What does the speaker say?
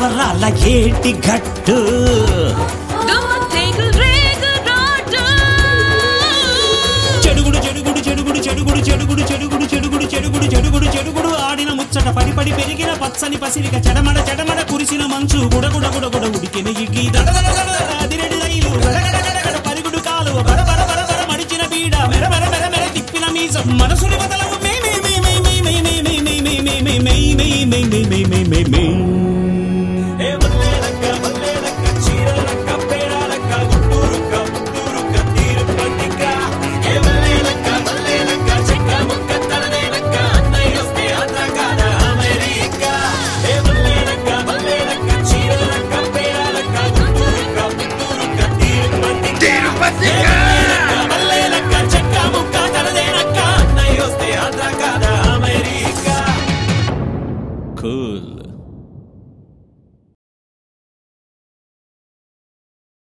సంబరాల ఏటి గట్టు దుమ్ముతేగు రేగు రోడ్డు చెడుగుడు చెడుగుడు చెడుగుడు చెడుగుడు చెడుగుడు చెడుగుడు చెడుగుడు చెడుగుడు చెడుగుడు చెడుగుడు ఆడిన ముచ్చట పడి పడి పెరిగిన పచ్చని పసిరిక చెడమడ చెడమడ కురిసిన మంచు గుడగుడ గుడగుడ ఉడికిన ఇగ్గి దడ దడ దడ దడ అదిరెడి రైలు గడగడ గడగడ పరిగుడు కాలువ బడ బడ బడ బడ మడిచిన బీడ మెర మెర మెర మెర తిప్పిన మీసం మనసుని బదలవు మే మే మే మే మే మే మే మే మే మే మే మే మే మే మే మే మే మే మే